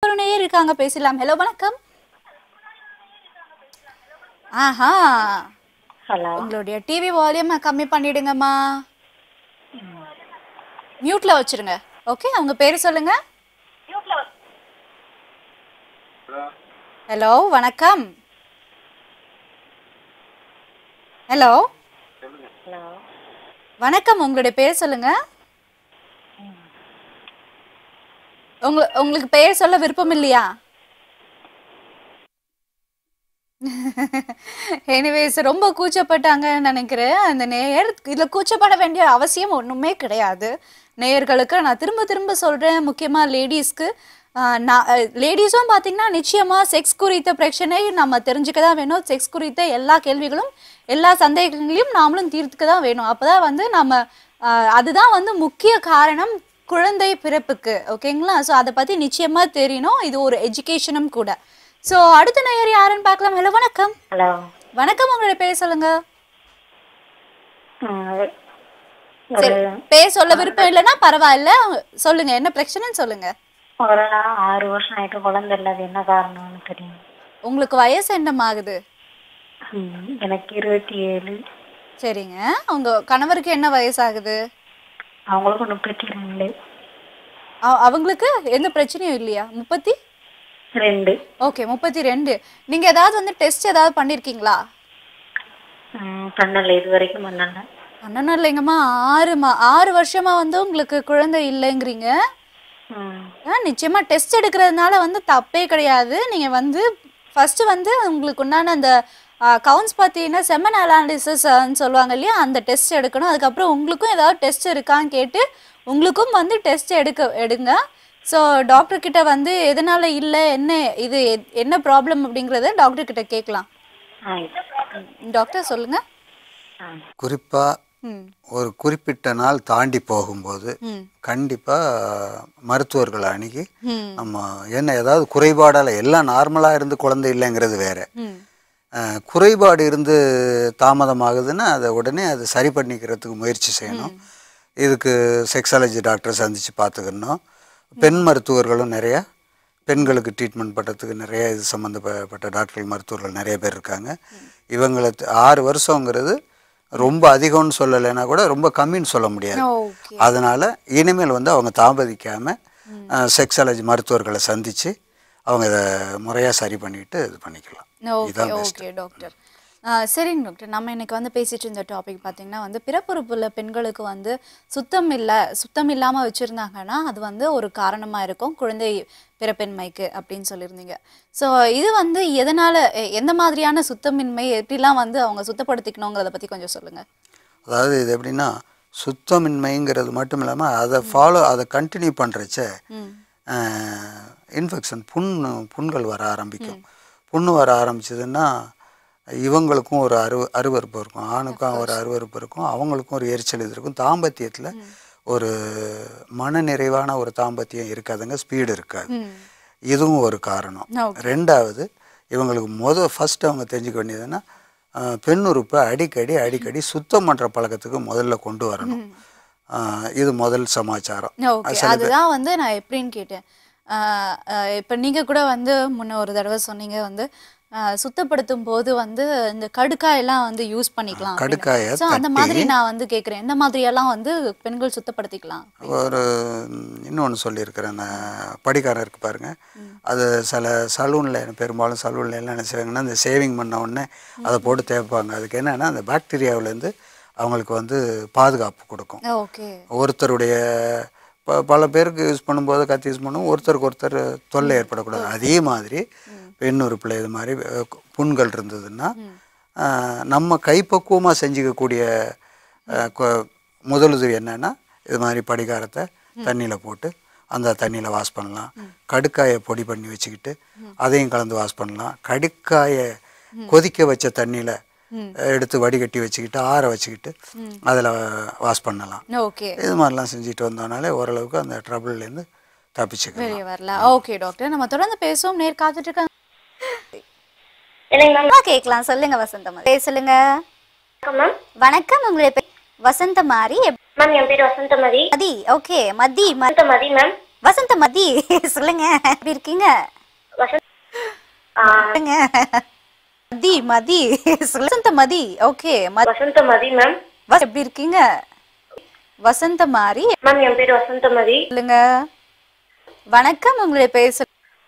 ஒரு நேயர் இருக்காங்க பேசலாம் ஹலோ வணக்கம் ஆஹா ஹலோ உங்களுடைய டிவி வால்யூம் கம்மி பண்ணிடுங்கம்மா மியூட்ல வச்சிருங்க ஓகே அவங்க பேரு சொல்லுங்க ஹலோ வணக்கம் ஹலோ ஹலோ வணக்கம் உங்களுடைய பேர் சொல்லுங்க உங்க உங்களுக்கு பெயர் சொல்ல விருப்பம் இல்லையா எனிவேஸ் ரொம்ப கூச்சப்பட்டாங்கன்னு நினைக்கிறேன் அந்த நேயர் இதில் கூச்சப்பட வேண்டிய அவசியம் ஒன்றுமே கிடையாது நேயர்களுக்கு நான் திரும்ப திரும்ப சொல்கிறேன் முக்கியமாக லேடிஸ்க்கு நான் லேடிஸும் பார்த்தீங்கன்னா நிச்சயமாக செக்ஸ் குறித்த பிரச்சனை நம்ம தெரிஞ்சுக்க தான் வேணும் செக்ஸ் குறித்த எல்லா கேள்விகளும் எல்லா சந்தேகங்களையும் நாமளும் தீர்த்துக்க தான் வேணும் அப்போ தான் வந்து நம்ம ஆஹ், அதுதான் வந்து முக்கிய காரணம் குழந்தை பிறப்புக்கு ஓகேங்களா ஸோ அதை பற்றி நிச்சயமாக தெரியணும் இது ஒரு எஜுகேஷனும் கூட ஸோ அடுத்த நேயர் யாருன்னு பார்க்கலாம் ஹலோ வணக்கம் ஹலோ வணக்கம் உங்களுடைய பேர் சொல்லுங்க ஒரு பேர் சொல்ல விருப்பம் இல்லைன்னா பரவாயில்ல சொல்லுங்க என்ன பிரச்சனைன்னு சொல்லுங்க ஒரு ஆறு வருஷம் ஆயிட்டு குழந்தை இல்லை அது என்ன காரணம்னு தெரியும் உங்களுக்கு வயசு என்னமாகுது ம், எனக்கு இருபத்தி ஏழு சரிங்க உங்க கணவருக்கு என்ன வயசாகுது அவங்களுக்கு முப்பத்தி ரெண்டு அ- அவங்களுக்கு எந்த பிரச்சனையும் இல்லையா முப்பத்தி ரெண்டு ஓகே முப்பத்தி ரெண்டு நீங்க ஏதாவது வந்து டெஸ்ட் ஏதாவது பண்ணிருக்கீங்களா ம், பண்ணல இது வரைக்கும் பண்ணல பண்ணணும் இல்லைங்கம்மா ஆறு மா ஆறு வருஷமா வந்து உங்களுக்கு குழந்தை இல்லைங்கிறீங்க ம், ஆ, நிச்சயமா டெஸ்ட் எடுக்கிறதுனால வந்து தப்பே கிடையாது நீங்க வந்து ஃபர்ஸ்ட் வந்து உங்களுக்கு உண்டான அந்த கவுன்ஸ் பார்த்தீங்கன்னா செமன் அனாலிசிஸ்ன்னு சொல்லுவாங்க இல்லையா அந்த டெஸ்ட் எடுக்கணும் அதுக்கப்புறம் உங்களுக்கும் ஏதாவது டெஸ்ட் இருக்கான்னு கேட்டு உங்களுக்கும் வந்து டெஸ்ட் எடுக்க எடுங்க ஸோ டாக்டர் கிட்ட வந்து எதனால இல்லை என்ன இது எ- என்ன ப்ராப்ளம் அப்படிங்கிறத டாக்டர் கிட்ட கேட்கலாம் ஆயிட்டு டாக்டர் சொல்லுங்க ஆ குறிப்பாக ம் ஒரு குறிப்பிட்ட நாள் தாண்டி போகும்போது ம் கண்டிப்பாக மருத்துவர்களை அணுகி ம் நம்ம என்ன ஏதாவது குறைபாடால் எல்லாம் நார்மலாக இருந்து குழந்தை இல்லைங்கிறது வேற ம் அஹ், குறைபாடு இருந்து தாமதமாகுதுன்னா அதை உடனே அதை சரி பண்ணிக்கிறதுக்கு முயற்சி செய்யணும் இதுக்கு செக்ஸாலஜி டாக்டர் சந்தித்து பார்த்துக்கணும் பெண் மருத்துவர்களும் நிறையா பெண்களுக்கு ட்ரீட்மெண்ட் பண்ணுறதுக்கு நிறைய இது சம்மந்தப்பட்ட டாக்டர்கள் மருத்துவர்கள் நிறைய பேர் இருக்காங்க இவங்களை த- ஆறு வருஷங்கிறது ரொம்ப அதிகம்னு சொல்லலைன்னா கூட ரொம்ப கம்மின்னு சொல்ல முடியாது ஓகே அதனால் இனிமேல் வந்து அவங்க தாமதிக்காமல் செக்ஸாலஜி மருத்துவர்களை சந்தித்து அவங்க இதை முறையாக சரி பண்ணிட்டு இது பண்ணிக்கலாம் ஓகே இதுதான் பெஸ்ட் ஓகே டாக்டர் ஆ, சரிங்க டாக்டர் நம்ம இன்னைக்கு வந்து பேசிட்டு இருந்த டாபிக் பார்த்தீங்கன்னா வந்து பிறப்புறுப்புள்ள பெண்களுக்கு வந்து சுத்தம் இல்லை சுத்தம் இல்லாமல் வச்சுருந்தாங்கன்னா அது வந்து ஒரு காரணமாக இருக்கும் குழந்தை பிறப்பின்மைக்கு அப்படின்னு சொல்லியிருந்தீங்க ஸோ இது வந்து எதனால் எந்த மாதிரியான சுத்தமின்மை எப்படிலாம் வந்து அவங்க சுத்தப்படுத்திக்கணுங்கிறத பற்றி கொஞ்சம் சொல்லுங்கள் அதாவது இது எப்படின்னா சுத்தமின்மைங்கிறது மட்டும் இல்லாமல் அதை ஃபாலோ அதை கண்டினியூ பண்ணுறச்ச ம் இன்ஃபெக்ஷன் புண் புண்கள் வர ஆரம்பிக்கும் புண்ணு வர ஆரம்பிச்சதுன்னா இவங்களுக்கும் ஒரு அரு அருவருப்பு இருக்கும் ஆணுக்கும் ஒரு அருவருப்பு இருக்கும் அவங்களுக்கும் ஒரு எரிச்சல் இது இருக்கும் தாம்பத்தியத்தில் ஒரு மன நிறைவான ஒரு தாம்பத்தியம் இருக்காதுங்க ஸ்பீடு இருக்காது ம் இதுவும் ஒரு காரணம் Okay. ரெண்டாவது இவங்களுக்கு முத ஃபர்ஸ்ட் அவங்க தெரிஞ்சுக்க வேண்டியதுன்னா அஹ், பெண் உறுப்பை அடிக்கடி அடிக்கடி சுத்தம் பண்ணுற பழக்கத்துக்கு முதல்ல கொண்டு வரணும் அஹ், இது முதல் சமாச்சாரம் ஓகே அதுதான் வந்து நான் எப்படின்னு கேட்டேன் இப்போ நீங்கள் கூட வந்து முன்ன ஒரு தடவை சொன்னீங்க வந்து ஆஹ் சுத்தப்படுத்தும் போது வந்து இந்த கடுக்காயெல்லாம் வந்து யூஸ் பண்ணிக்கலாம் கடுக்காயை ஸோ அந்த மாதிரி நான் வந்து கேட்குறேன் எந்த மாதிரியெல்லாம் வந்து பெண்கள் சுத்தப்படுத்திக்கலாம் ஒரு இன்னொன்று சொல்லியிருக்கிறேன் நான் படிக்காரன் இருக்கு பாருங்க அது சில சலூனில் பெரும்பாலும் சலூனில் எல்லாம் என்ன செய்வாங்கன்னா இந்த சேவிங் பண்ண உடனே அதை போட்டு தேய்ப்பாங்க அதுக்கு என்னன்னா அந்த பாக்டீரியாவிலேருந்து அவங்களுக்கு வந்து பாதுகாப்பு கொடுக்கும் ஓகே ஒருத்தருடைய ப பல பேருக்கு யூஸ் பண்ணும்போது கத்தி யூஸ் பண்ணும் ஒருத்தருக்கு ஒருத்தர் தொல்லை ஏற்படக்கூடாது அதே மாதிரி பெண் உறுப்பில் இது மாதிரி அஹ், புண்கள் இருந்ததுன்னா அஹ், நம்ம கைப்பக்குவமாக செஞ்சுக்கக்கூடிய அஹ், கொ- முதலுதவி என்னன்னா இது மாதிரி படிகாரத்தை தண்ணியில் போட்டு அந்த தண்ணியில் வாஷ் பண்ணலாம் கடுக்காயை பொடி பண்ணி வச்சுக்கிட்டு அதையும் கலந்து வாஷ் பண்ணலாம் கடுக்காயை கொதிக்க வச்ச தண்ணியில் எடுத்து வடிகட்டி வச்சுக்கிட்டு ஆற வச்சுக்கிட்டு அதில் வாஷ் பண்ணலாம் ஓகே இது மாதிரிலாம் செஞ்சுட்டு வந்தோம்னாலே ஓரளவுக்கு அந்த ட்ரபிள்லேருந்து தப்பிச்சுக்கலாம் வெளியே வரலாம் ஓகே டாக்டர் நம்ம தொடர்ந்து பேசுவோம் நேர் காத்துட்டு இருக்காங்க இல்லைங்க மேம் ஆ, கேட்கலாம் சொல்லுங்க வசந்தம் பேர் சொல்லுங்க வணக்கம் மேம் வணக்கம் உங்களுடைய பேர் வசந்தமாரி எப்- மேம் என் பேர் வசந்தமதி மதி ஓகே மதி ம- வசந்தமதி மேம் வசந்த மதி சொல்லுங்க எப்படி இருக்கீங்க வசந்த் ஆ, சொல்லுங்க மதி மதி வசந்த மதி ஓகே வசந்தமதி மேம் எப்படி இருக்கீங்க வசந்த மாரி மேம் என் பேர் வசந்தமதி சொல்லுங்க வணக்கம் உங்களுடைய பேர் சொல்லு-